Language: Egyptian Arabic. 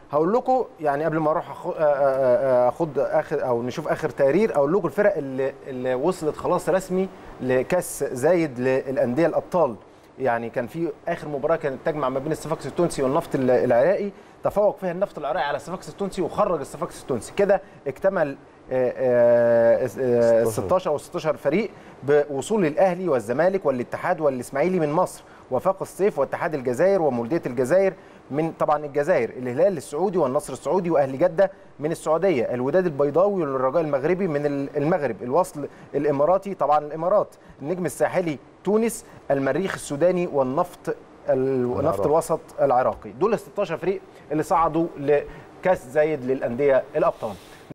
هقول لكم يعني قبل ما اروح أخو- آه، آه، آه، اخد اخر او نشوف اخر تقرير اقول لكم الفرق اللي, اللي وصلت خلاص رسمي لكاس زايد للانديه الابطال يعني كان في اخر مباراه كانت تجمع ما بين الصفاقس التونسي والنفط ال- العراقي تفوق فيها النفط العراقي على الصفاقس التونسي وخرج الصفاقس التونسي كده اكتمل آه، آه، آه، 16 او 16 فريق بوصول الاهلي والزمالك والاتحاد والاسماعيلي من مصر وفاق الصيف واتحاد الجزائر ومولوديه الجزائر من طبعا الجزائر الهلال السعودي والنصر السعودي واهلي جده من السعوديه الوداد البيضاوي والرجاء المغربي من ال- المغرب الوصل الاماراتي طبعا الامارات النجم الساحلي تونس المريخ السوداني والنفط ال- نفط الوسط العراقي دول ال 16 فريق اللي صعدوا لكاس زايد للانديه الابطال